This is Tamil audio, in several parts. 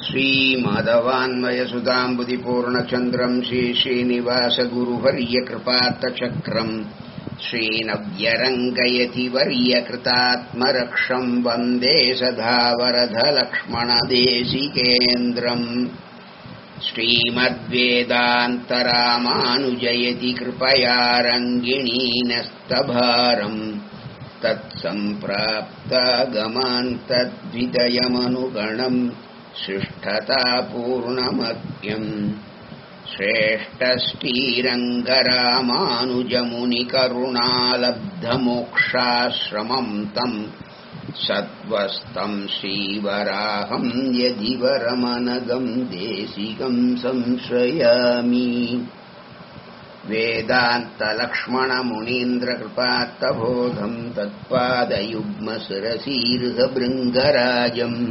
श्रीमाधवान्वयसुताम्बुदिपूर्णचन्द्रम् श्रीश्रीनिवासगुरुवर्यकृपात्तचक्रम् श्रीनव्यरङ्गयति वर्यकृतात्मरक्षम् वन्दे सधावरधलक्ष्मणदेशिकेन्द्रम् श्रीमद्वेदान्तरामानुजयति कृपया रङ्गिणीनस्तभारम् तत्सम्प्राप्तागमान् तद्विदयमनुगणम् शिष्ठतापूर्णमत्यम् श्रेष्ठश्रीरङ्गरामानुजमुनिकरुणालब्धमोक्षाश्रमम् तम् सत्त्वस्तम् श्रीवराहम् यदि वरमनगम् देशिकम् संश्रयामि वेदान्तलक्ष्मणमुनीन्द्रकृपात्तबोधम् तत्पादयुग्मशिरसीर्हभृङ्गराजम्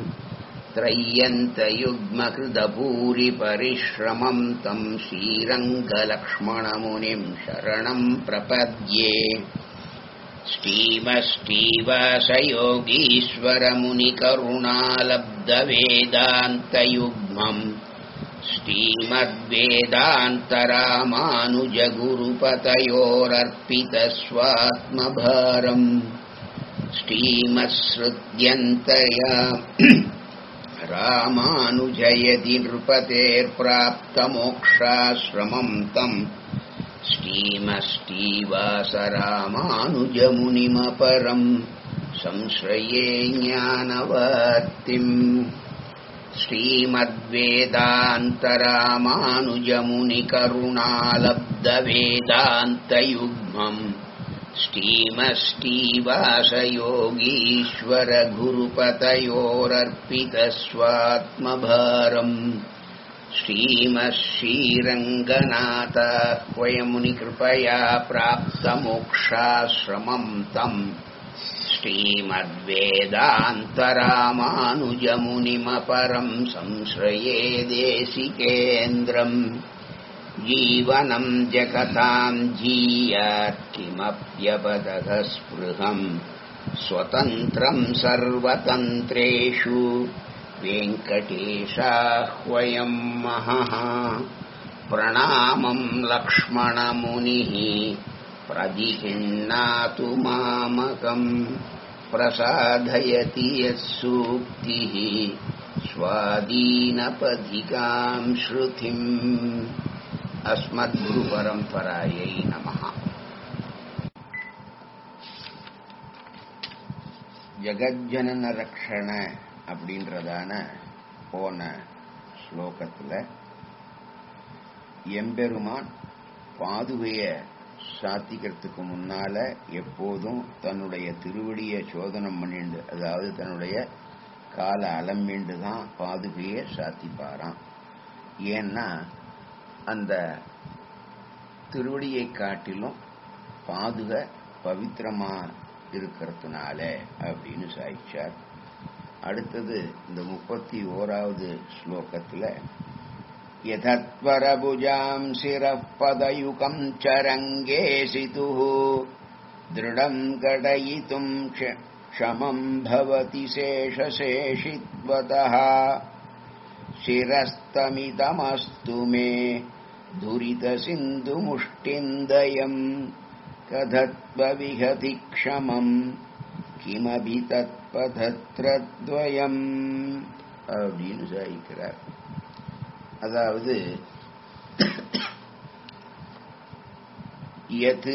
त्रय्यन्तयुग्मकृतभूरिपरिश्रमम् तम् श्रीरङ्गलक्ष्मणमुनिम् शरणम् प्रपद्ये श्रीमष्टीवासयोगीश्वरमुनिकरुणालब्धवेदान्तयुग्मम् श्रीमद्वेदान्तरामानुजगुरुपतयोरर्पितस्वात्मभारम् श्रीमत्सृत्यन्तया रामानुजयति नृपतेर्प्राप्तमोक्षाश्रमम् तम् श्रीमष्टीवासरामानुजमुनिमपरम् संश्रये ज्ञानवर्तिम् श्रीमद्वेदान्तरामानुजमुनिकरुणालब्धवेदान्तयुग्मम् श्रीमष्टीवासयोगीश्वरगुरुपतयोरर्पितस्वात्मभारम् श्रीमश्रीरङ्गनाथाह्वयमुनिकृपया प्राप्तमोक्षाश्रमम् तम् श्रीमद्वेदान्तरामानुजमुनिमपरम् संश्रये देशिकेन्द्रम् जीवनम् जगताम् जीयात् किमप्यपदः स्पृहम् स्वतन्त्रम् सर्वतन्त्रेषु वेङ्कटेशाह्वयम् महः प्रणामम् लक्ष्मणमुनिः प्रदिहिण्णातु मामकम् प्रसादयति यत्सूक्तिः स्वादीनपथिकाम् श्रुतिम् अस्मद्गुरुपरम्परायै நமः ஜகஜனன ரக்ஷண அப்படின்றதான போன ஸ்லோகத்துல எம்பெருமான் பாதுகைய சாத்திக்கிறதுக்கு முன்னால எப்போதும் தன்னுடைய திருவடிய சோதனம் பண்ணிண்டு அதாவது தன்னுடைய கால அலம்பிண்டு தான் பாதுகையை சாத்திப்பாராம் ஏன்னா அந்த திருவடியை காட்டிலும் பாதுக பவித்திரமா இருக்கிறதுனால அப்படின்னு சாய்ச்சார் அடுத்தது இந்த முப்பத்தி ஓராவது ஸ்லோகத்துல यथत्वरभुजाम् शिरः पदयुगम् च रङ्गेसितुः दृढम् कटयितुम् क्षमम् भवति शेषशेषित्वतः शिरस्तमितमस्तु मे दुरितसिन्धुमुष्टिन्दयम् कथत्वविहति क्षमम् किमपि तत्पथत्रद्वयम् அப்படின்னு சாய்க்கிறார் அதாவது எது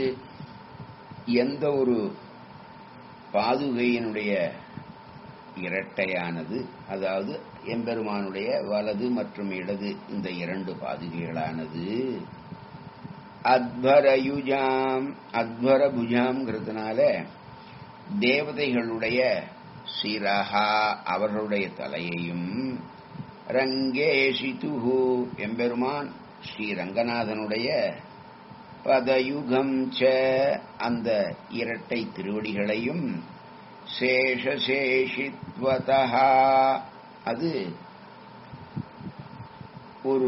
எந்த ஒரு பாதுகையினுடைய இரட்டையானது அதாவது எம்பெருமானுடைய வலது மற்றும் இடது இந்த இரண்டு பாதுகைகளானது அத்வரயுஜாம் அத்வர புஜாம்ங்கிறதுனால தேவதைகளுடைய சிரஹா அவர்களுடைய தலையையும் ரங்கேஷிதுஹு எம்பெருமான் ஸ்ரீ ரங்கநாதனுடைய பதயுகம் ச அந்த இரட்டை திருவடிகளையும் சேஷசேஷித்வதா அது ஒரு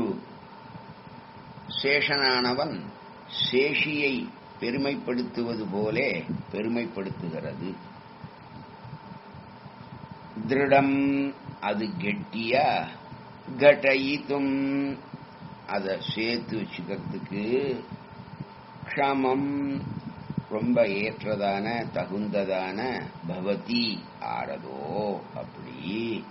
சேஷனானவன் சேஷியை பெருமைப்படுத்துவது போலே பெருமைப்படுத்துகிறது திருடம் அது கெட்டியா கடயித்தும் அதை சேர்த்து வச்சுக்கிறதுக்கு க்ஷமம் ரொம்ப ஏற்றதான தகுந்ததான பவதி ஆறதோ அப்படி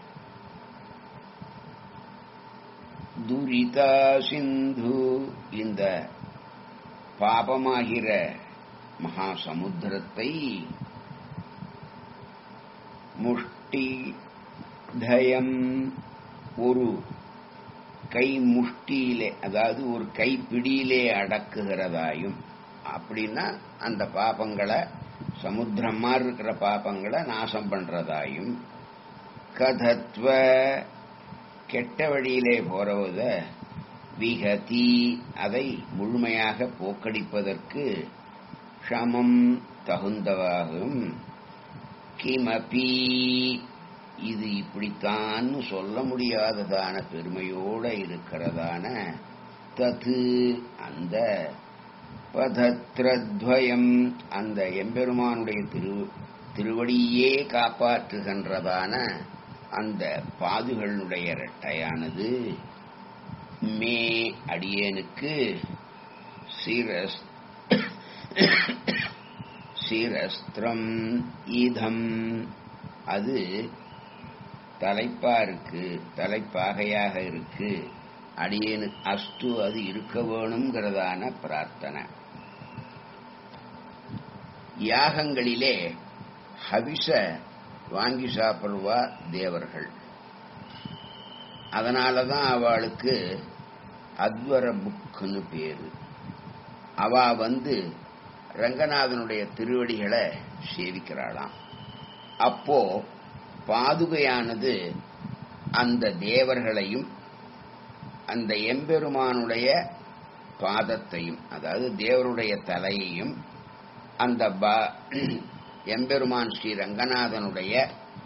துரிதா சிந்து இந்த பாபமாகிற மகா சமுத்திரத்தை முஷ்டி தயம் ஒரு கை முஷ்டியிலே அதாவது ஒரு கைப்பிடியிலே அடக்குகிறதாயும் அப்படின்னா அந்த பாபங்களை சமுத்திரம் மாதிரி இருக்கிற பாபங்களை நாசம் பண்றதாயும் கதத்வ கெட்ட வழியிலே போறவத விகதி அதை முழுமையாக போக்கடிப்பதற்கு க்ஷமம் தகுந்தவாகும் கிமபி இது இப்படித்தான்னு சொல்ல முடியாததான பெருமையோட இருக்கிறதான தது அந்த பதத்ரத்வயம் அந்த எம்பெருமானுடைய திரு திருவடியே காப்பாற்றுகின்றதான அந்த பாதுகளுடைய இரட்டையானது மே அடியேனுக்கு சிரஸ் சிரஸ்திரம் ஈதம் அது தலைப்பா இருக்கு தலைப்பாகையாக இருக்கு அடியேனு அஸ்து அது இருக்க வேணுங்கிறதான பிரார்த்தனை யாகங்களிலே ஹவிச வாங்கி சாப்பிடுவா தேவர்கள் அதனாலதான் அவளுக்கு அத்வர புக்குன்னு பேரு அவ வந்து ரங்கநாதனுடைய திருவடிகளை சேவிக்கிறாளாம் அப்போ பாதுகையானது அந்த தேவர்களையும் அந்த எம்பெருமானுடைய பாதத்தையும் அதாவது தேவருடைய தலையையும் அந்த எம்பெருமான் ஸ்ரீ ரங்கநாதனுடைய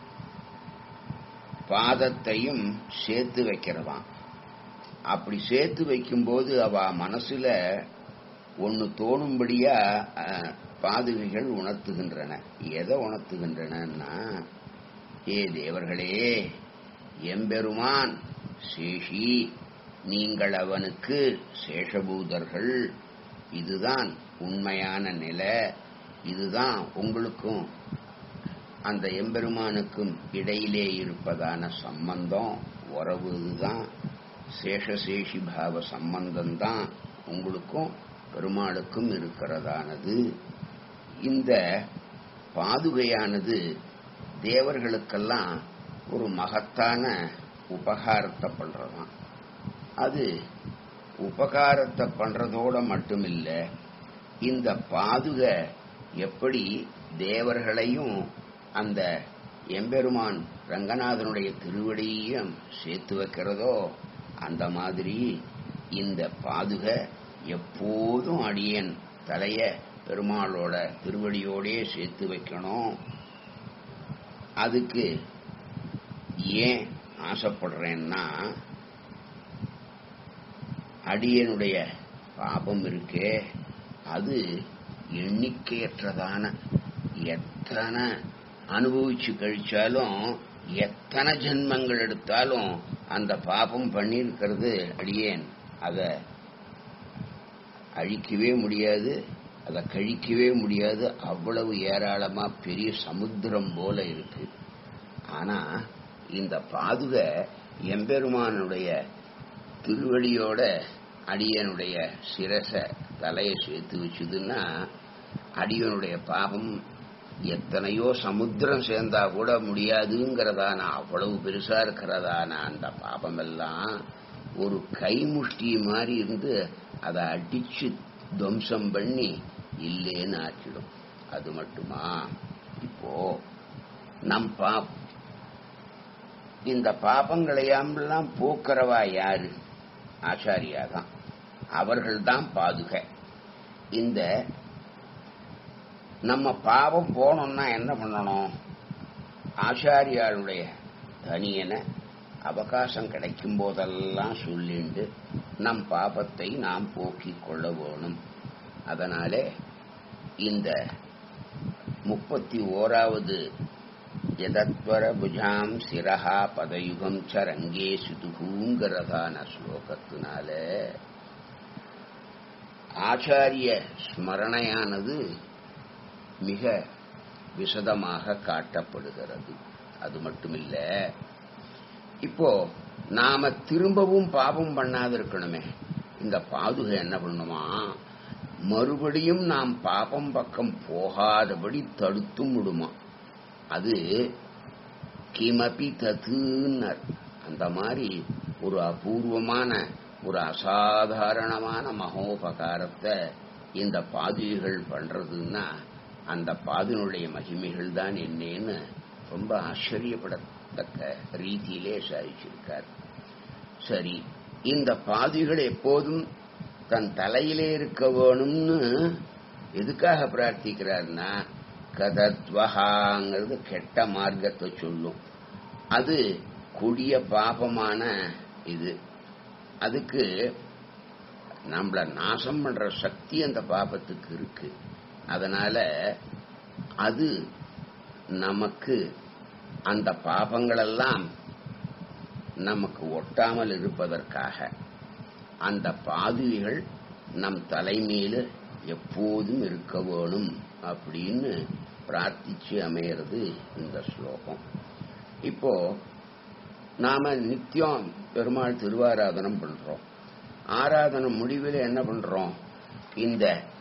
பாதத்தையும் சேர்த்து வைக்கிறதாம் அப்படி சேர்த்து வைக்கும்போது அவ மனசுல ஒன்னு தோணும்படியா பாதுகைகள் உணர்த்துகின்றன எதை உணர்த்துகின்றன ஏ தேவர்களே எம்பெருமான் சேஷி நீங்கள் அவனுக்கு சேஷபூதர்கள் இதுதான் உண்மையான நிலை இதுதான் உங்களுக்கும் அந்த எம்பெருமானுக்கும் இடையிலே இருப்பதான சம்பந்தம் உறவு இதுதான் சேஷசேஷி பாவ சம்பந்தம்தான் உங்களுக்கும் பெருமாளுக்கும் இருக்கிறதானது இந்த பாதுகையானது தேவர்களுக்கெல்லாம் ஒரு மகத்தான உபகாரத்தை பண்றதாம் அது உபகாரத்தை பண்றதோட மட்டுமில்ல இந்த பாதுகை எப்படி தேவர்களையும் அந்த எம்பெருமான் ரங்கநாதனுடைய திருவடியையும் சேர்த்து வைக்கிறதோ அந்த மாதிரி இந்த பாதுகை எப்போதும் அடியன் தலைய பெருமாளோட திருவடியோடே சேர்த்து வைக்கணும் அதுக்கு ஏன் ஆசைப்படுறேன்னா அடியனுடைய பாபம் இருக்கே அது எண்ணிக்கையற்றதான எத்தனை அனுபவிச்சு கழிச்சாலும் எத்தனை ஜென்மங்கள் எடுத்தாலும் அந்த பாபம் பண்ணியிருக்கிறது அடியேன் அதை அழிக்கவே முடியாது அதை கழிக்கவே முடியாது அவ்வளவு ஏராளமா பெரிய சமுத்திரம் போல இருக்கு ஆனா இந்த பாதுகை எம்பெருமானுடைய திருவடியோட அடியனுடைய சிரச தலையை சேர்த்து வச்சுதுன்னா அடியனுடைய பாபம் எத்தனையோ சமுத்திரம் சேர்ந்தா கூட முடியாதுங்கிறதான அவ்வளவு பெருசா இருக்கிறதான அந்த பாபம் எல்லாம் ஒரு கைமுஷ்டி மாதிரி இருந்து அதை அடிச்சு துவம்சம் பண்ணி இல்லேன்னு ஆக்கிடும் அது மட்டுமா இப்போ நம் பா இந்த பாபங்களையெல்லாம் போக்குறவா யாரு ஆச்சாரியா தான் அவர்கள் தான் பாதுகை இந்த நம்ம பாவம் போனோம்னா என்ன பண்ணணும் ஆச்சாரியாளுடைய தனியனை அவகாசம் கிடைக்கும் போதெல்லாம் சொல்லிண்டு நம் பாபத்தை நாம் போக்கிக் கொள்ள வேணும் அதனாலே இந்த முப்பத்தி ஓராவது ஜதத்வர புஜாம் சிரஹா பதயுகம் ச ரங்கே சுதுகுங்கிறதான ஸ்லோகத்தினால ஆச்சாரிய ஸ்மரணையானது மிக விசதமாக காட்டப்படுகிறது அது மட்டுமில்ல இப்போ நாம திரும்பவும் பாபம் பண்ணாது இருக்கணுமே இந்த பாதுகை என்ன பண்ணுமா மறுபடியும் நாம் பாபம் பக்கம் போகாதபடி தடுத்தும் விடுமா அது கிமபி தத்துன்னர் அந்த மாதிரி ஒரு அபூர்வமான ஒரு அசாதாரணமான மகோபகாரத்தை இந்த பாதுகைகள் பண்றதுன்னா அந்த பாதினுடைய மகிமைகள் தான் என்னன்னு ரொம்ப ஆச்சரியப்படத்தக்க ரீதியிலே சாதிச்சிருக்கார் சரி இந்த பாதிகள் எப்போதும் தன் தலையிலே இருக்க வேணும்னு எதுக்காக பிரார்த்திக்கிறார்னா கதத்வகாங்கிறது கெட்ட மார்க்கத்தை சொல்லும் அது கொடிய பாபமான இது அதுக்கு நம்மள நாசம் பண்ற சக்தி அந்த பாபத்துக்கு இருக்கு அதனால அது நமக்கு அந்த பாபங்களெல்லாம் நமக்கு ஒட்டாமல் இருப்பதற்காக அந்த பாதுகைகள் நம் தலைமையில எப்போதும் இருக்க வேணும் அப்படின்னு பிரார்த்திச்சு அமையிறது இந்த ஸ்லோகம் இப்போ நாம நித்தியம் பெருமாள் திருவாராதனம் பண்றோம் ஆராதனம் முடிவில் என்ன பண்றோம் இந்த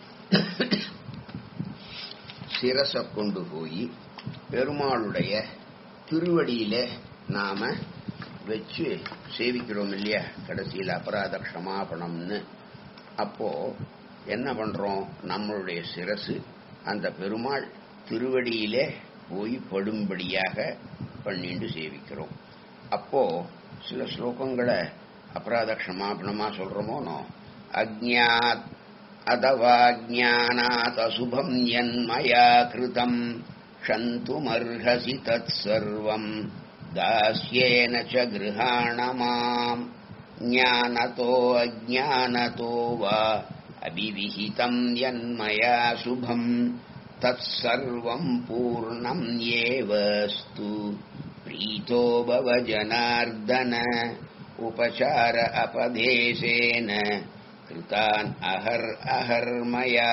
சிரசை கொண்டு போய் பெருமாளுடைய திருவடியில நாம வச்சு சேவிக்கிறோம் இல்லையா கடைசியில் அபராத க்ஷமாபணம்னு அப்போ என்ன பண்றோம் நம்மளுடைய சிரசு அந்த பெருமாள் திருவடியிலே போய் படும்படியாக பண்ணிட்டு சேவிக்கிறோம் அப்போ சில ஸ்லோகங்களை அபராத க்ஷமாபணமா சொல்றோமோனோ அஜ்ஞாத் அதவா ஜானாத் அசுபம் யன்மயா கிருதம் க்ஷந்துமர்ஹசி தத் சர்வம் दास्येन च गृहाण माम् ज्ञानतो अज्ञानतो वा अभिविहितम् यन्मया शुभम् तत्सर्वम् पूर्णम् एवस्तु प्रीतो भव जनार्दन उपचार अपदेशेन कृतान् अहर् अहर्मया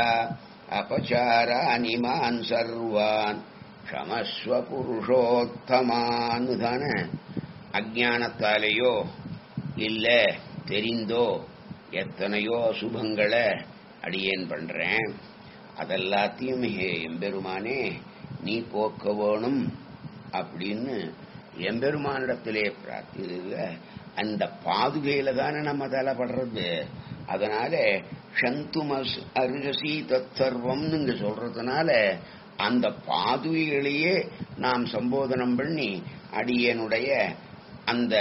अपचारानि मान् सर्वान् க்ஷமஸ்வ புருஷோத்தமான்னு தானே அஜானத்தாலேயோ இல்ல தெரிந்தோ எத்தனையோ அசுபங்களை அடியேன் பண்றேன் அதெல்லாத்தையும் ஹே எம்பெருமானே நீ போக்க வேணும் அப்படின்னு எம்பெருமானிடத்திலே பிரார்த்தில அந்த பாதுகையில தானே நம்ம தலைப்படுறது அதனால சந்துமஸ் அருகசி தத்தர்வம்னு இங்க சொல்றதுனால அந்த பாதுகைகளையே நாம் சம்போதனம் பண்ணி அடியனுடைய அந்த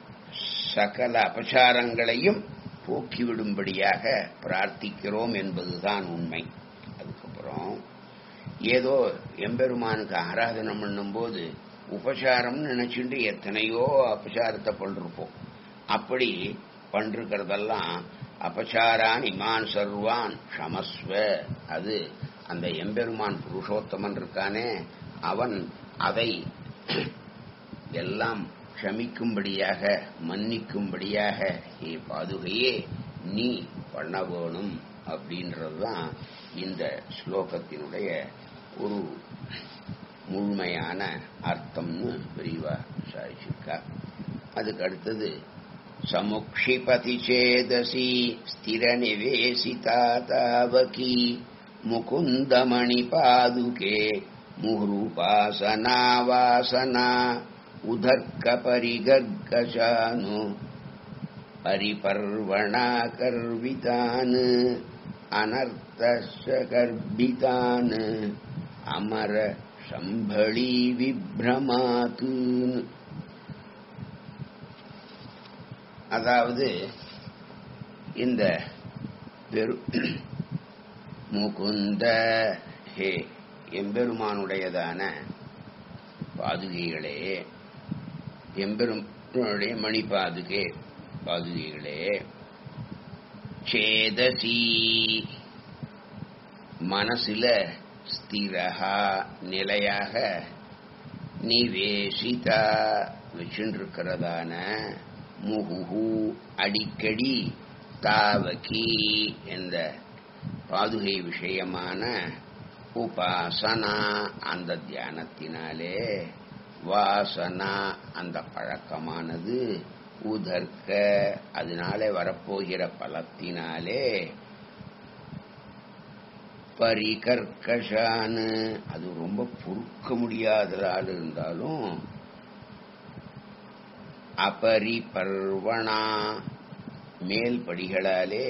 சகல அபசாரங்களையும் போக்கிவிடும்படியாக பிரார்த்திக்கிறோம் என்பதுதான் உண்மை அதுக்கப்புறம் ஏதோ எம்பெருமானுக்கு ஆராதனம் பண்ணும்போது உபசாரம் நினைச்சுட்டு எத்தனையோ அபசாரத்தை பண்ணிருப்போம் அப்படி பண்ணிருக்கிறதெல்லாம் அபசாரான் இமான் சர்வான் க்ஷமஸ்வ அது அந்த எம்பெருமான் புருஷோத்தமன் இருக்கானே அவன் அதை எல்லாம் க்ஷமிக்கும்படியாக மன்னிக்கும்படியாக ஏ பாதுகையே நீ பண்ண வேணும் அப்படின்றதுதான் இந்த ஸ்லோகத்தினுடைய ஒரு முழுமையான அர்த்தம்னு விரிவா சாதிச்சிருக்கா அதுக்கு அடுத்தது சமுக்ஷிபதி சேதசி ஸ்திர நிவேசிதா தாவகி मुकुन्दमणिपादुके मुहुरूपासना वासना उदर्कपरिगर्गशानु परिपर्वणाकर्वितान् अनर्थस्य गर्भितान् अमर शम्भळी விப்ரமாத் அதாவது இந்த பெரு முகுந்த ஹே எம்பெருமானுடையதான பாதுகைகளே எம்பெருமானுடைய மணி பாதுகே பாதுகைகளே சேதசி மனசுல ஸ்திரஹா நிலையாக நிவேசிதா வச்சுருக்கிறதான முகுஹு அடிக்கடி தாவகி என்ற பாதுகை விஷயமான உபாசனா அந்த தியானத்தினாலே வாசனா அந்த பழக்கமானது உதர்க்க அதனாலே வரப்போகிற பலத்தினாலே பரிகர்கஷான்னு அது ரொம்ப பொறுக்க முடியாததால் இருந்தாலும் அபரிபர்வணா மேல் படிகளாலே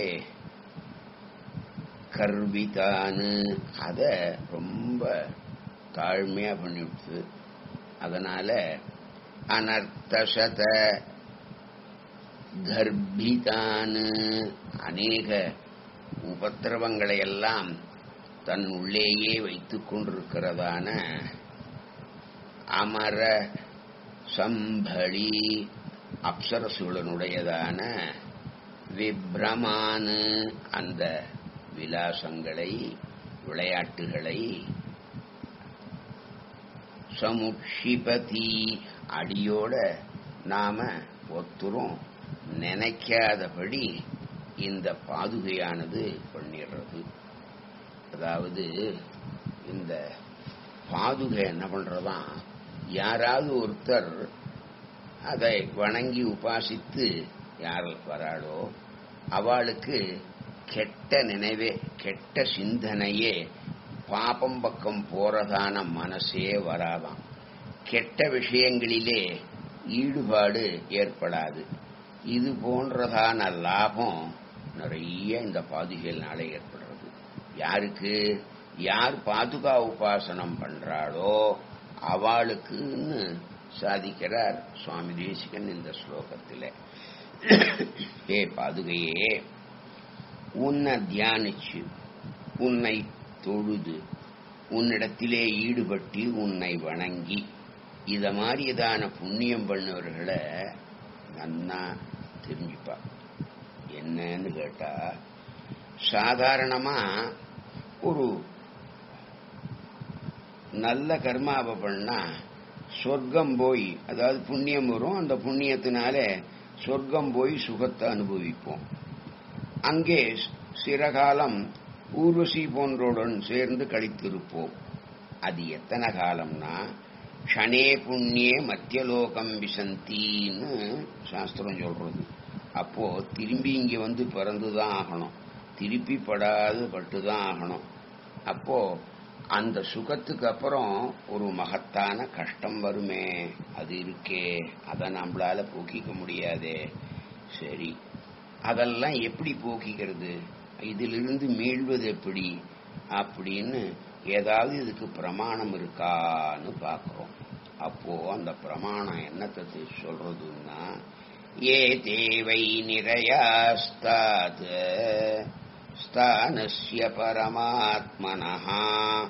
கர்விதான்னு அத ரொம்ப தாழ்மையா பண்ணிவிடுது அதனால அனர்த்தசத கர்ப்பிதான்னு அநேக உபத்திரவங்களை எல்லாம் தன் உள்ளேயே வைத்துக் கொண்டிருக்கிறதான அமர சம்பளி அப்சரசுகளுடையதான விப்ரமானு அந்த விலாசங்களை விளையாட்டுகளை சமுஷிபதி அடியோட நாம ஒத்துரும் நினைக்காதபடி இந்த பாதுகையானது பண்ணிடுறது அதாவது இந்த பாதுகை என்ன பண்றதாம் யாராவது ஒருத்தர் அதை வணங்கி உபாசித்து யார் வராளோ அவளுக்கு கெட்ட நினைவே கெட்ட சிந்தனையே பாபம் பக்கம் போறதான மனசே வராதாம் கெட்ட விஷயங்களிலே ஈடுபாடு ஏற்படாது இது போன்றதான லாபம் நிறைய இந்த பாதுகையினால ஏற்படுறது யாருக்கு யார் பாதுகா உபாசனம் பண்றாளோ அவளுக்குன்னு சாதிக்கிறார் சுவாமி தேசிகன் இந்த ஸ்லோகத்தில் ஏ பாதுகையே உன்னை தியானிச்சு உன்னை தொழுது உன்னிடத்திலே ஈடுபட்டு உன்னை வணங்கி இத மாதிரிதான புண்ணியம் பண்ணவர்களை நன்னா தெரிஞ்சுப்பா என்னன்னு கேட்டா சாதாரணமா ஒரு நல்ல கர்மாவை பண்ணா சொர்க்கம் போய் அதாவது புண்ணியம் வரும் அந்த புண்ணியத்தினால சொர்க்கம் போய் சுகத்தை அனுபவிப்போம் அங்கே சிறகாலம் ஊர்வசி போன்றோடன் சேர்ந்து கழித்திருப்போம் அது எத்தனை காலம்னா க்ஷணே புண்ணியே மத்தியலோகம் விசந்தின்னு சாஸ்திரம் சொல்றது அப்போ திரும்பி இங்க வந்து பிறந்துதான் ஆகணும் திருப்பி படாது பட்டுதான் ஆகணும் அப்போ அந்த சுகத்துக்கு அப்புறம் ஒரு மகத்தான கஷ்டம் வருமே அது இருக்கே அதை நம்மளால போக்கிக்க முடியாதே சரி அதெல்லாம் எப்படி போக்கிக்கிறது இதிலிருந்து மீள்வது எப்படி அப்படின்னு ஏதாவது இதுக்கு பிரமாணம் இருக்கான்னு பார்க்கிறோம் அப்போ அந்த பிரமாணம் என்னத்தை சொல்றதுன்னா ஏ தேவை நிறையாஸ்தாத் ஸ்தானஸ்ய பரமாத்மனஹா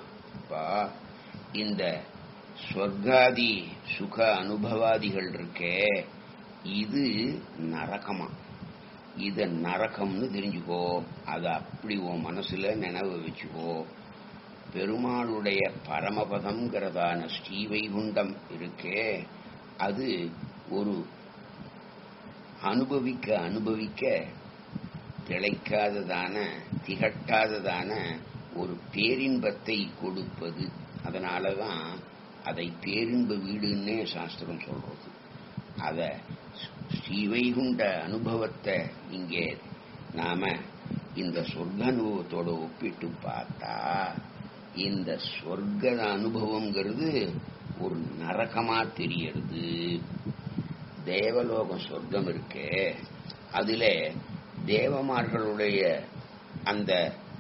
இந்த ஸ்வர்காதி சுக அனுபவாதிகள் இருக்கே இது நரகமா இத நரகம்னு தெரிஞ்சுக்கோ அத அப்படி உன் மனசுல நினைவு வச்சுக்கோ பெருமாளுடைய பரமபதம்ங்கிறதான ஸ்ரீவைகுண்டம் இருக்கே அது ஒரு அனுபவிக்க அனுபவிக்க திளைக்காததான திகட்டாததான ஒரு பேரின்பத்தை கொடுப்பது அதனாலதான் அதை பேரின்ப வீடுன்னே சாஸ்திரம் சொல்றது அத ஸ்ரீவைகுண்ட அனுபவத்தை இங்கே நாம இந்த சொர்க்க அனுபவத்தோட ஒப்பிட்டு பார்த்தா இந்த சொர்க்க அனுபவங்கிறது ஒரு நரகமா தெரியறது தேவலோகம் சொர்க்கம் இருக்கே அதுல தேவமார்களுடைய அந்த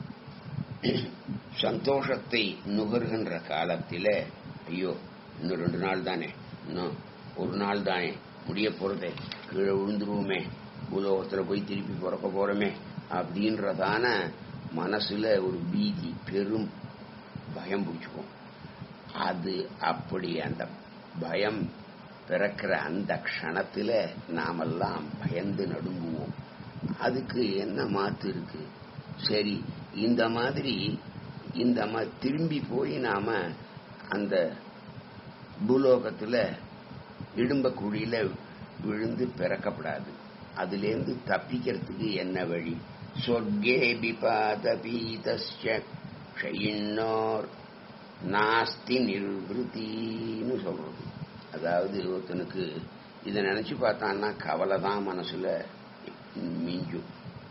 சந்தோஷத்தை நுகர்கின்ற காலத்தில ஐயோ இன்னும் ரெண்டு நாள் தானே இன்னும் ஒரு நாள் தானே முடிய போறதே கீழே விழுந்துருவோமே பூலோகத்துல போய் திருப்பி பிறக்க போறோமே அப்படின்றதான மனசுல ஒரு பீதி பெரும் பயம் பிடிச்சுக்கும் அது அப்படி அந்த பயம் பிறக்கிற அந்த க்ஷணத்துல நாமெல்லாம் பயந்து நடுங்குவோம் அதுக்கு என்ன மாத்து இருக்கு சரி இந்த மாதிரி இந்த திரும்பி போய் நாம அந்த பூலோகத்துல இடும்ப குழியில விழுந்து பிறக்கப்படாது அதிலேருந்து தப்பிக்கிறதுக்கு என்ன வழி சொர்க்கே பிபாத பீதஸ்ய க்ஷயின்னோர் நாஸ்தி நிர்வൃத்தின்னு சொல்றது அதாவது ஒருத்தனுக்கு இதை நினைச்சு பார்த்தான்னா கவலை தான் மனசுல மிஞ்சும்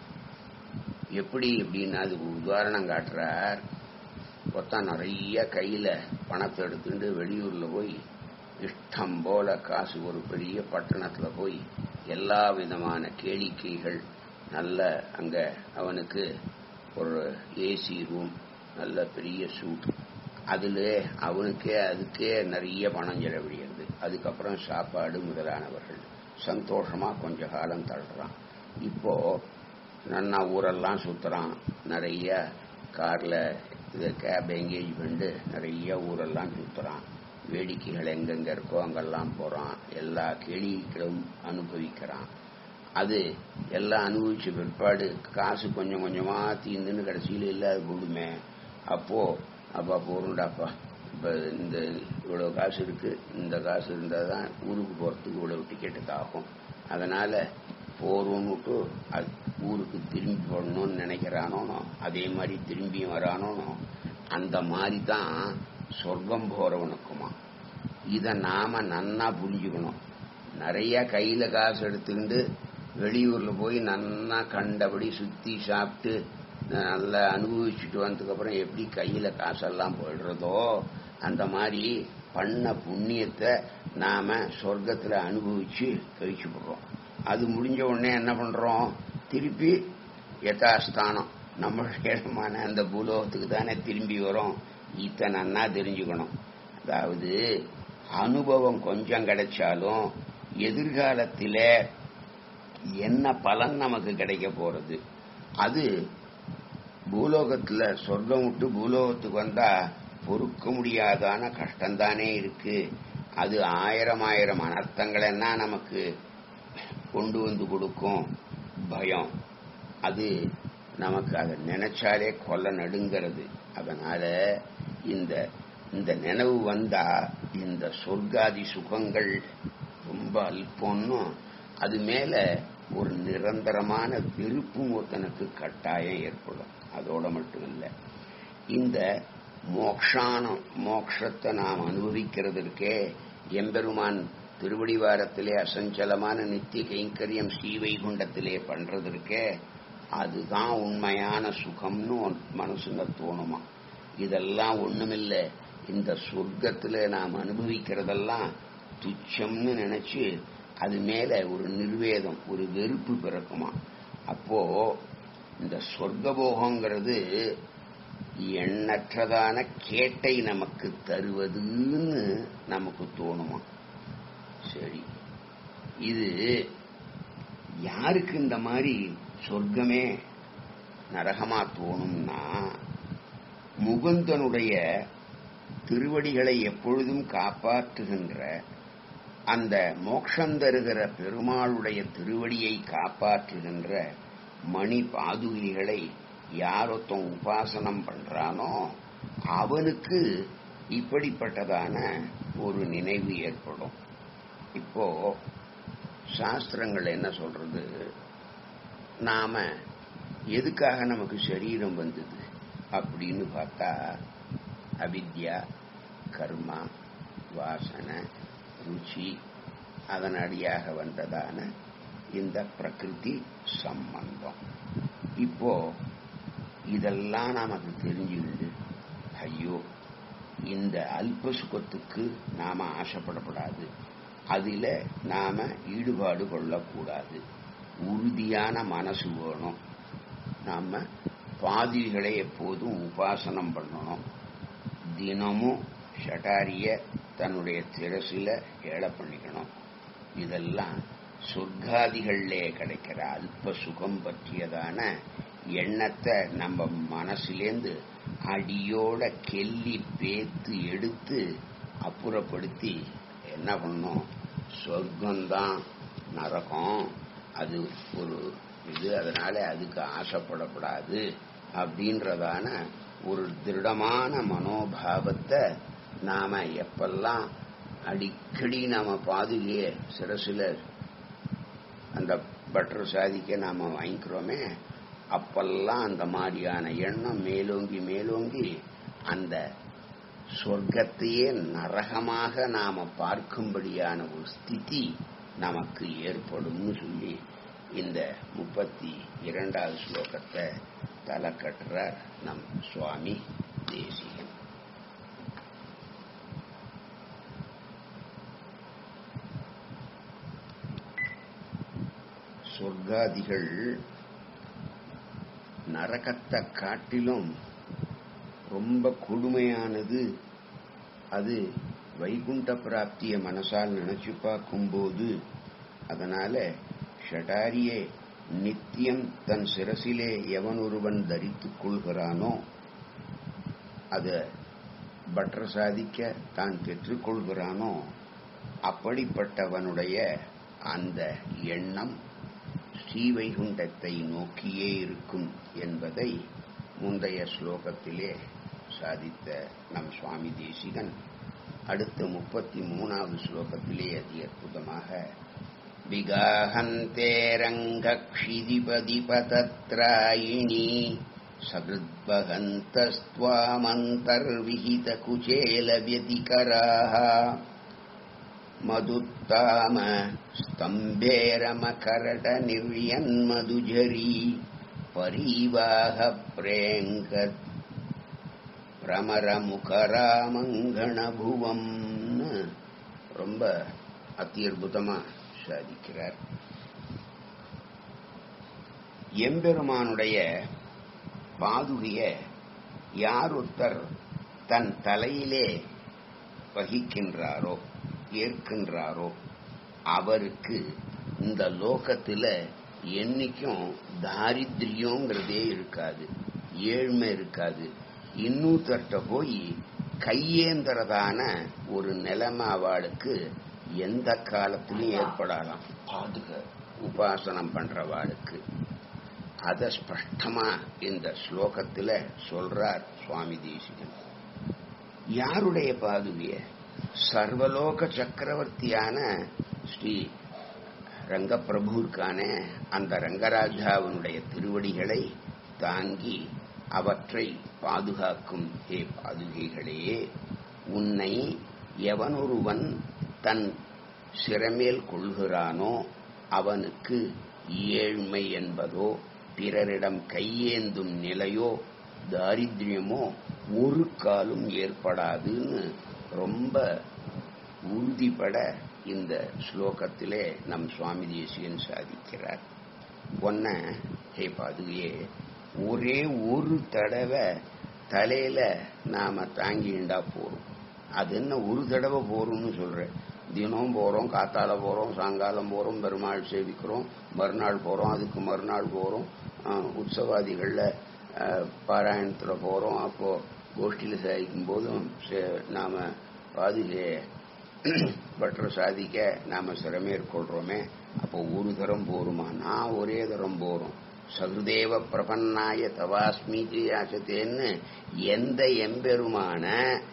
எப்படி எப்படின்னு அதுக்கு உதாரணம் காட்டுறார் ஒருத்தன் நிறைய கையில பணத்தை எடுத்துட்டு வெளியூர்ல போய் இஷ்டம் போல காசு ஒரு பெரிய பட்டணத்துல போய் எல்லா விதமான கேளிக்கைகள் நல்ல அங்க அவனுக்கு ஒரு ஏசி ரூம் நல்ல பெரிய சூட் அதுல அவனுக்கே அதுக்கே நிறைய பணம் செலவழிகிறது அதுக்கப்புறம் சாப்பாடு முதலானவர்கள் சந்தோஷமா கொஞ்ச காலம் தள்ளுறான் இப்போ நன்னா ஊரெல்லாம் சுத்துறான் நிறைய கார்ல இது கேப் எங்கேஜ் பண்ணி நிறைய ஊரெல்லாம் சுத்துறான் வேடிக்கைகள் எங்கெங்க இருக்கோ அங்கெல்லாம் போறான் எல்லா கேளிகளும் அனுபவிக்கிறான் அது எல்லாம் அனுபவிச்ச பிற்பாடு காசு கொஞ்சம் கொஞ்சமா தீந்துன்னு கடைசியில் இல்லாத போடுமே அப்போ அப்பா போறோம்டாப்பா இப்ப இந்த இவ்வளவு காசு இருக்கு இந்த காசு இருந்தால் தான் ஊருக்கு போறதுக்கு இவ்வளவு டிக்கெட்டுக்கு ஆகும் அதனால போறோம்னுட்டு அது ஊருக்கு திரும்பி போடணும்னு நினைக்கிறானோ அதே மாதிரி திரும்பியும் வரானோ அந்த மாதிரி தான் சொர்க்கம் போறவனுக்குமா இத நாம நன்னா புரிஞ்சுக்கணும் நிறைய கையில காசு எடுத்துட்டு வெளியூர்ல போய் நன்னா கண்டபடி சுத்தி சாப்பிட்டு நல்லா அனுபவிச்சுட்டு வந்ததுக்கு அப்புறம் எப்படி கையில காசெல்லாம் போயிடுறதோ அந்த மாதிரி பண்ண புண்ணியத்தை நாம சொர்க்கத்துல அனுபவிச்சு கழிச்சு போடுறோம் அது முடிஞ்ச உடனே என்ன பண்றோம் திருப்பி யதாஸ்தானம் நம்மளுடைய இடமான அந்த பூலோகத்துக்கு தானே திரும்பி வரும் இத்த நன்னா தெரிஞ்சுக்கணும் அதாவது அனுபவம் கொஞ்சம் கிடைச்சாலும் எதிர்காலத்தில என்ன பலன் நமக்கு கிடைக்க போறது அது பூலோகத்துல சொர்க்கம் விட்டு பூலோகத்துக்கு வந்தா பொறுக்க முடியாதான கஷ்டம்தானே இருக்கு அது ஆயிரம் ஆயிரம் அனர்த்தங்களன்னா நமக்கு கொண்டு வந்து கொடுக்கும் பயம் அது நமக்கு அதை நினைச்சாலே கொல்ல நடுங்கிறது அதனால இந்த இந்த நினைவு வந்தா இந்த சொர்க்காதி சுகங்கள் ரொம்ப அல்பம்னு அது மேல ஒரு நிரந்தரமான வெறுப்பும் ஒருத்தனுக்கு கட்டாயம் ஏற்படும் அதோட மட்டும் இல்ல இந்த மோக்ஷானம் மோக்ஷத்தை நாம் அனுபவிக்கிறதற்கே எம்பெருமான் திருவடிவாரத்திலே அசஞ்சலமான நித்திய கைங்கரியம் ஸ்ரீவைகுண்டத்திலே பண்றதற்கே அதுதான் உண்மையான சுகம்னு மனசுல தோணுமா இதெல்லாம் ஒண்ணுமில்ல இந்த சொர்க்கத்துல நாம் அனுபவிக்கிறதெல்லாம் துச்சம்னு நினைச்சு அது மேல ஒரு நிர்வேதம் ஒரு வெறுப்பு பிறக்குமா அப்போ இந்த சொர்க்கபோகங்கிறது எண்ணற்றதான கேட்டை நமக்கு தருவதுன்னு நமக்கு தோணுமா சரி இது யாருக்கு இந்த மாதிரி சொர்க்கமே நரகமா தோணும்னா முகுந்தனுடைய திருவடிகளை எப்பொழுதும் காப்பாற்றுகின்ற அந்த மோட்சம் தருகிற பெருமாளுடைய திருவடியை காப்பாற்றுகின்ற மணி பாதுகைகளை யாரொத்தம் உபாசனம் பண்றானோ அவனுக்கு இப்படிப்பட்டதான ஒரு நினைவு ஏற்படும் இப்போ சாஸ்திரங்கள் என்ன சொல்றது நாம எதுக்காக நமக்கு சரீரம் வந்தது அப்படின்னு பார்த்தா அவித்யா கர்மா வாசனை ருச்சி அதன் அடியாக வந்ததான இந்த பிரகிருதி சம்பந்தம் இப்போ இதெல்லாம் நமக்கு தெரிஞ்சுக்கிண்டு ஐயோ இந்த அல்ப சுகத்துக்கு நாம ஆசைப்படப்படாது அதில நாம ஈடுபாடு கொள்ளக்கூடாது உறுதியான மனசு வேணும் நாம பாதிரிகளை எப்போதும் உபாசனம் பண்ணணும் தினமும் ஷட்டாரிய தன்னுடைய திரசில ஏழை பண்ணிக்கணும் இதெல்லாம் சொர்க்காதிகளிலே கிடைக்கிற அல்ப சுகம் பற்றியதான எண்ணத்தை நம்ம மனசிலேந்து அடியோட கெல்லி பேத்து எடுத்து அப்புறப்படுத்தி என்ன பண்ணும் சொர்க்கம்தான் நரகம் அது ஒரு இது அதனால அதுக்கு ஆசைப்படக்கூடாது அப்படின்றதான ஒரு திருடமான மனோபாவத்தை நாம எப்பெல்லாம் அடிக்கடி நாம பாதுகைய சிரசுல அந்த பட்டர் சாதிக்க நாம வாங்கிக்கிறோமே அப்பெல்லாம் அந்த மாதிரியான எண்ணம் மேலோங்கி மேலோங்கி அந்த சொர்க்கத்தையே நரகமாக நாம பார்க்கும்படியான ஒரு ஸ்திதி நமக்கு ஏற்படும்னு சொல்லி இந்த முப்பத்தி இரண்டாவது ஸ்லோகத்தை தலை கட்டுறார் நம் சுவாமி தேசிகன் சொர்க்காதிகள் நரகத்தை காட்டிலும் ரொம்ப கொடுமையானது அது வைகுண்ட பிராப்திய மனசால் நினைச்சு பார்க்கும்போது அதனால ஷடாரியே நித்தியம் தன் சிரசிலே எவன் ஒருவன் தரித்துக் கொள்கிறானோ அத பற்ற சாதிக்க தான் பெற்றுக்கொள்கிறானோ அப்படிப்பட்டவனுடைய அந்த எண்ணம் ஸ்ரீவைகுண்டத்தை நோக்கியே இருக்கும் என்பதை முந்தைய ஸ்லோகத்திலே சாதித்த நம் சுவாமி தேசிகன் அடுத்த முப்பத்தி மூணாவது ஸ்லோகத்திலே அதி அற்புதமாக விகாஹந்தே ரங்கக்ஷிதிபதிபதத்ராயிணி सकृद्वहन्तस्त्वामन्तर्विहितकुचेलव्यतिकराः मदुत्ताम स्तम्भेरमकरटनिर्यन्मधुझरी परीवाहप्रेङ्कत् பிரமரமுகராமங்கணபுவம் ரொம்ப அத்தியுதமா சாதிக்கிறார் எம்பெருமானுடைய பாதுகைய யார் ஒருத்தர் தன் தலையிலே வகிக்கின்றாரோ ஏற்கின்றாரோ அவருக்கு இந்த லோகத்துல என்னைக்கும் தாரித்ரியங்கிறதே இருக்காது ஏழ்மை இருக்காது இன்னூத்தர்கிட்ட போய் கையேந்திரதான ஒரு நிலைமை அவளுக்கு எந்த காலத்திலும் ஏற்படலாம் பாதுக உபாசனம் பண்றவாளுக்கு அத ஸ்பஷ்டமா இந்த ஸ்லோகத்துல சொல்றார் சுவாமி தேசிகன் யாருடைய பாதுகைய சர்வலோக சக்கரவர்த்தியான ஸ்ரீ ரங்கப்பிரபு இருக்கானே அந்த ரங்கராஜாவினுடைய திருவடிகளை தாங்கி அவற்றை பாதுகாக்கும் ஹே பாதுகைகளே உன்னை எவனொருவன் தன் சிறமேல் கொள்கிறானோ அவனுக்கு ஏழ்மை என்பதோ பிறரிடம் கையேந்தும் நிலையோ தாரித்ரியமோ ஒரு காலும் ஏற்படாதுன்னு ரொம்ப உறுதிப்பட இந்த ஸ்லோகத்திலே நம் சுவாமி தேசியன் சாதிக்கிறார் ஒன்ன ஹே பாதுகையே ஒரே ஒரு தடவை தலையில நாம தாங்கிண்டா போறோம் அது என்ன ஒரு தடவை போறோம்னு சொல்றேன் தினம் போறோம் காத்தால போறோம் சாயங்காலம் போறோம் பெருமாள் சேவிக்கிறோம் மறுநாள் போறோம் அதுக்கு மறுநாள் போறோம் உற்சவாதிகள்ல பாராயணத்துல போறோம் அப்போ கோஷ்டியில சாதிக்கும் போதும் நாம பாதுகைய பற்ற சாதிக்க நாம சிறமேற்கொள்றோமே அப்போ ஒரு தரம் போருமா நான் ஒரே தரம் போறோம் சகுதேவ பிரபன்னாய தவாஸ்மீதி யாசத்தேன்னு எந்த எம்பெருமான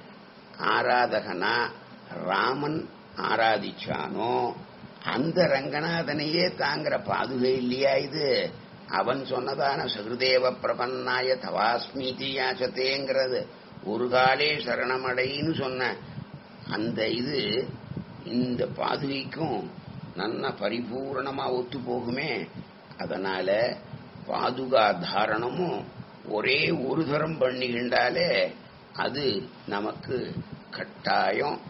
ஆராதகனா ராமன் ஆராதிச்சானோ அந்த ரங்கநாதனையே தாங்கிற பாதுகை இல்லையா இது அவன் சொன்னதான சகுதேவ பிரபன்னாய தவாஸ்மீதி யாசத்தேங்கிறது ஒரு காலே சரணமடைன்னு சொன்ன அந்த இது இந்த பாதுகைக்கும் நல்ல பரிபூர்ணமா ஒத்து போகுமே அதனால பாதுகா தாரணமும் ஒரே ஒரு தரம் பண்ணிக்கின்றாலே அது நமக்கு கட்டாயம்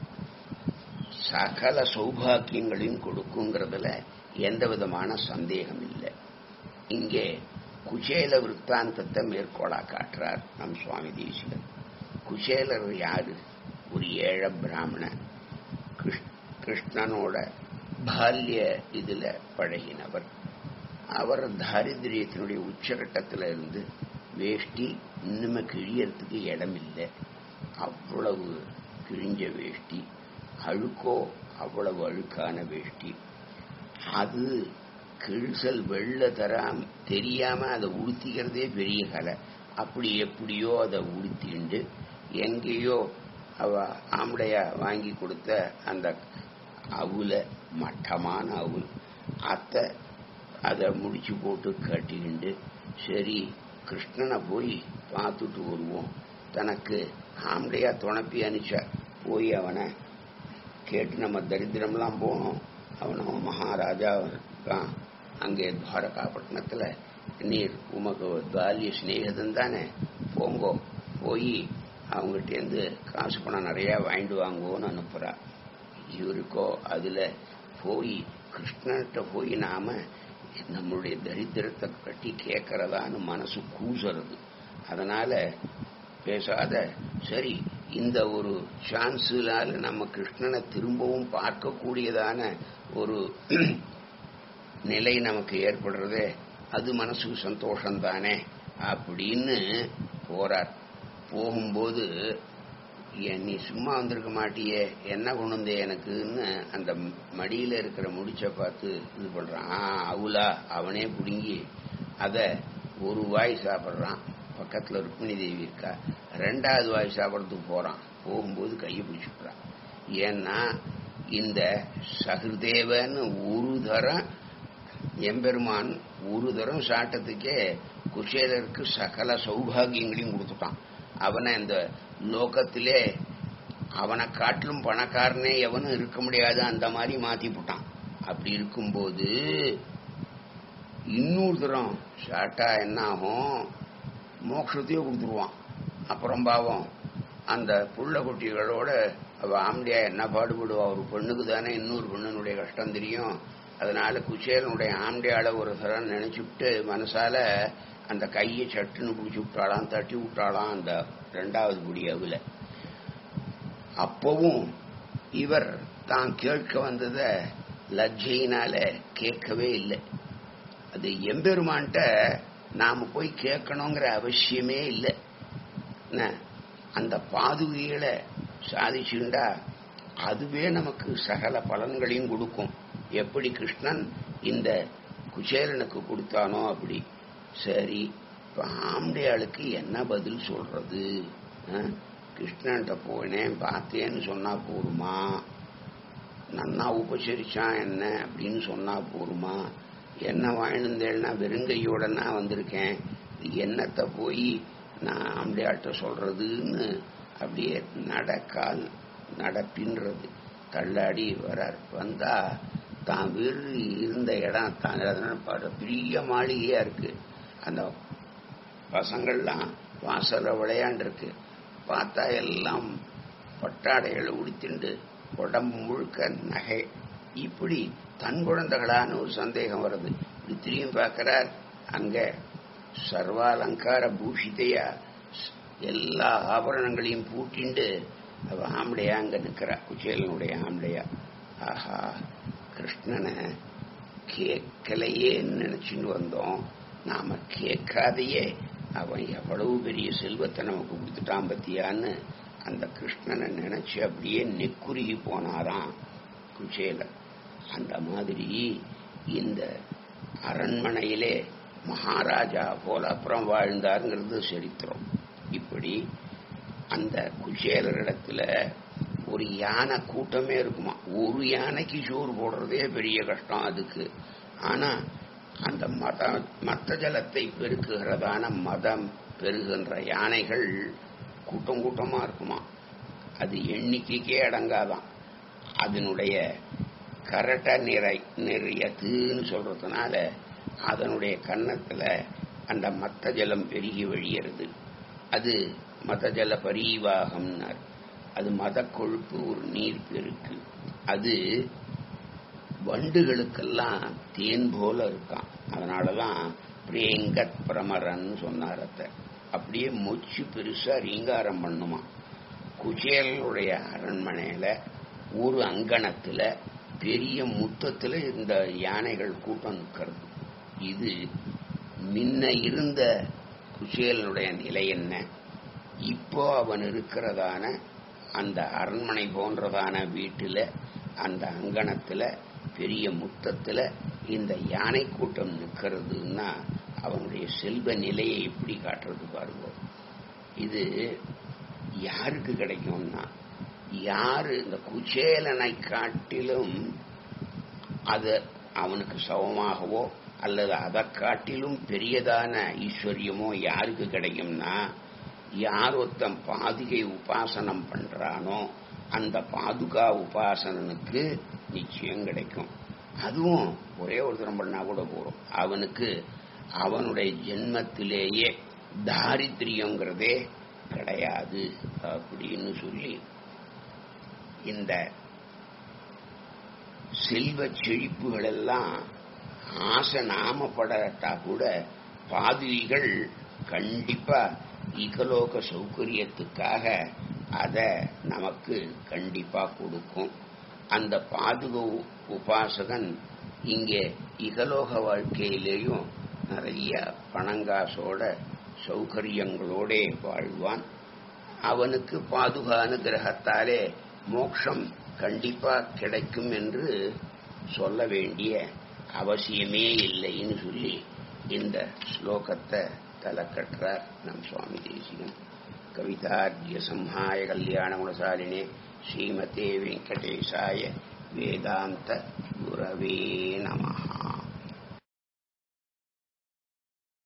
சகல சௌபாக்கியங்களையும் கொடுக்குங்கிறதுல எந்த விதமான சந்தேகம் இல்லை இங்கே குச்சேல விற்த்தாந்தத்தை மேற்கோளா காட்டுறார் நம் சுவாமி தேசிகன் குச்சேலர் யாரு ஒரு ஏழ பிராமணன் கிருஷ்ணனோட பால்ய இதுல பழகினவர் அவர் தாரித்திரியத்தினுடைய உச்சகட்டத்தில் இருந்து வேஷ்டி இன்னுமே கிழியறதுக்கு இடம் இல்லை அவ்வளவு கிழிஞ்ச வேஷ்டி அழுக்கோ அவ்வளவு அழுக்கான வேஷ்டி அது கிழிசல் வெள்ள தராம தெரியாம அதை உடுத்திக்கிறதே பெரிய கலை அப்படி எப்படியோ அதை உடுத்திண்டு எங்கேயோ அவ ஆம்பளையா வாங்கி கொடுத்த அந்த அவுல மட்டமான அவுல் அத்தை அதை முடிச்சு போட்டு கட்டிக்கிண்டு சரி கிருஷ்ணனை போய் பார்த்துட்டு வருவோம் தனக்கு ஆம்பளையா துணப்பி அனுச்சா போய் அவனை கேட்டு நம்ம தரித்திரம்லாம் போனோம் அவன் மகாராஜா இருக்கான் அங்கே துவாரகாப்பட்டினத்துல நீர் உமக்கு பால்ய சிநேகிதன் தானே போங்கோ போய் அவங்ககிட்டேருந்து காசு பணம் நிறைய வாங்கிட்டு வாங்குவோன்னு அனுப்புறா இவருக்கோ அதுல போய் கிருஷ்ணன்கிட்ட போய் நாம நம்மளுடைய தரித்திரத்தை கட்டி கேட்கறதான்னு மனசு கூசுறது அதனால பேசாத சரி இந்த ஒரு சான்ஸுனால நம்ம கிருஷ்ணனை திரும்பவும் பார்க்கக்கூடியதான ஒரு நிலை நமக்கு ஏற்படுறதே அது மனசுக்கு சந்தோஷம் தானே அப்படின்னு போறார் போகும்போது "ஏன் நீ சும்மா வந்திருக்க மாட்டியே என்ன கொண்டு வந்தே எனக்குன்னு அந்த மடியில இருக்கிற முடிச்ச பார்த்து இது பண்றான் "ஆ, அவுலா அவனே புடுங்கி அத ஒரு வாய் சாப்பிட்றான் பக்கத்துல ருக்மிணி தேவி இருக்கா ரெண்டாவது வாய் சாப்பிட்றதுக்கு போறான் போகும்போது கையை பிடிச்சுக்கிறான் ஏன்னா இந்த சகிருதேவன்னு ஒரு தரம் எம்பெருமான் ஒரு தரம் சாட்டத்துக்கே குசேலருக்கு சகல சௌபாகியங்களையும் கொடுத்துட்டான் அவனை இந்த லோகத்திலே அவனை காட்டிலும் பணக்காரனே எவனும் இருக்க முடியாது அந்த மாதிரி மாத்தி போட்டான் அப்படி இருக்கும்போது இன்னொரு தரம் சாட்டா என்ன ஆகும் மோட்சத்தையே கொடுத்துருவான் அப்புறம் பாவம் அந்த புள்ள குட்டிகளோட அவ ஆம்படியா என்ன பாடுபடுவா ஒரு பெண்ணுக்கு தானே இன்னொரு பெண்ணுனுடைய கஷ்டம் தெரியும் அதனால குச்சேலனுடைய ஆம்படியால ஒரு தரம் நினைச்சுட்டு மனசால அந்த கையை சட்டுன்னு பிடிச்சி விட்டாளாம் தட்டி விட்டாளாம் அந்த ரெண்டாவது குடி அவுல அப்பவும் இவர் தான் கேட்க வந்தத லஜ்ஜையினால கேட்கவே இல்லை அது எம்பெருமான்ட்ட நாம போய் கேட்கணுங்கிற அவசியமே இல்லை என்ன, அந்த பாதுகைகளை சாதிச்சுண்டா அதுவே நமக்கு சகல பலன்களையும் கொடுக்கும் எப்படி கிருஷ்ணன் இந்த குச்சேலனுக்கு கொடுத்தானோ அப்படி சரி இப்ப ஆம்படையாளுக்கு என்ன பதில் சொல்றது ஆ? கிருஷ்ணன்ட்ட போனேன் பார்த்தேன்னு சொன்னா போருமா நன்னா உபசரிச்சான் என்ன அப்படின்னு சொன்னா போருமா என்ன வாழ்ந்தேன்னா வெறுங்கையோட நான் வந்திருக்கேன் இது என்னத்தை போய் நான் ஆம்படையாட்ட சொல்றதுன்னு அப்படியே நடக்கால் நடப்பின்றது தள்ளாடி வரார் வந்தா தான் வீடு இருந்த இடம் தான் அதனால பாரு, பெரிய மாளிகையா இருக்கு அந்த பசங்கள்லாம் வாசல்ல விளையாண்டிருக்கு பார்த்தா எல்லாம் பட்டாடைகளை உடுத்திண்டு உடம்பு முழுக்க நகை இப்படி தன் குழந்தைகளான ஒரு சந்தேகம் வருது இப்படி திரும்பி பார்க்கிறார் அங்க சர்வாலங்கார பூஷிதையா ஸ்- எல்லா ஆபரணங்களையும் பூட்டிண்டு அவ ஆம்படையா அங்க நிக்கிறா குச்சேலனுடைய ஆம்படையா ஆஹா கிருஷ்ணனை கேட்கலையேன்னு நினைச்சுட்டு வந்தோம் நாம கேட்காதையே அவன் எவ்வளவு பெரிய செல்வத்தை நமக்கு கொடுத்துட்டான் பத்தியான்னு அந்த கிருஷ்ணனை நினைச்சு அப்படியே நெக்குருகி போனாராம் குச்சேலன் அந்த மாதிரி இந்த அரண்மனையிலே மகாராஜா போல அப்புறம் வாழ்ந்தாருங்கிறது சரித்திரம் இப்படி அந்த குச்சேலரிடத்துல ஒரு யானை கூட்டமே இருக்குமா ஒரு யானைக்கு சோறு போடுறதே பெரிய கஷ்டம் அதுக்கு ஆனா அந்த மத மத்த ஜலத்தை பெருக்குகிறதான மதம் பெருகுகின்ற யானைகள் கூட்டம் கூட்டமா இருக்குமா அது எண்ணிக்கைக்கே அடங்காதான் அதனுடைய கரட்ட நிறை நிறையத்துன்னு சொல்றதுனால அதனுடைய கன்னத்துல அந்த மத்த ஜலம் பெருகி வழியறது அது மத ஜல பரீவாகம்னார் அது மத கொழுப்பு ஒரு நீர் பெருக்கு அது வண்டுகளுக்கெல்லாம் தேன் போல இருக்கான் அதனாலதான் பிரேங்கத் பிரமரன் சொன்னார் அத்தை அப்படியே மொச்சு பெருசா ரீங்காரம் பண்ணுமா குச்சேலனுடைய அரண்மனையில ஒரு அங்கணத்துல பெரிய முத்தத்துல இந்த யானைகள் கூட்டம் நிற்கிறது இது முன்ன இருந்த குச்சேலனுடைய நிலை என்ன இப்போ அவன் இருக்கிறதான அந்த அரண்மனை போன்றதான வீட்டுல அந்த அங்கணத்துல பெரிய முத்தத்துல இந்த யானை கூட்டம் நிற்கிறதுன்னா அவனுடைய செல்வ நிலையை எப்படி காட்டுறது பாருங்க இது யாருக்கு கிடைக்கும்னா யாரு இந்த குச்சேலனை காட்டிலும் அது அவனுக்கு சமமாகவோ அல்லது அதை காட்டிலும் பெரியதான ஈஸ்வரியமோ யாருக்கு கிடைக்கும்னா யார் ஒருத்தன் பாதுகை உபாசனம் பண்றானோ அந்த பாதுகா உபாசனனுக்கு நிச்சயம் கிடைக்கும் அதுவும் ஒரே ஒரு தரம் பண்ணா கூட போறோம் அவனுக்கு அவனுடைய ஜென்மத்திலேயே தாரித்திரியங்கிறதே கிடையாது அப்படின்னு சொல்லி இந்த செல்வ செழிப்புகள் எல்லாம் ஆசை நாமப்படட்டா கூட பாதுவிகள் கண்டிப்பா இகலோக சௌகரியத்துக்காக அதை நமக்கு கண்டிப்பா கொடுக்கும் அந்த பாதுக உபாசகன் இங்கே இகலோக வாழ்க்கையிலேயும் நிறைய பணங்காசோட சௌகரியங்களோட வாழ்வான் அவனுக்கு பாதுகான கிரகத்தாலே மோட்சம் கண்டிப்பா கிடைக்கும் என்று சொல்ல வேண்டிய அவசியமே இல்லைன்னு சொல்லி இந்த ஸ்லோகத்தை தலைக்கற்றார் நம் சுவாமி தேசிகன் கவிதார்ஜிய சம்ஹாய கல்யாண குணசாலினே ஸ்ரீமதே வெங்கடேசாய வேதாந்த குரவே நமஹா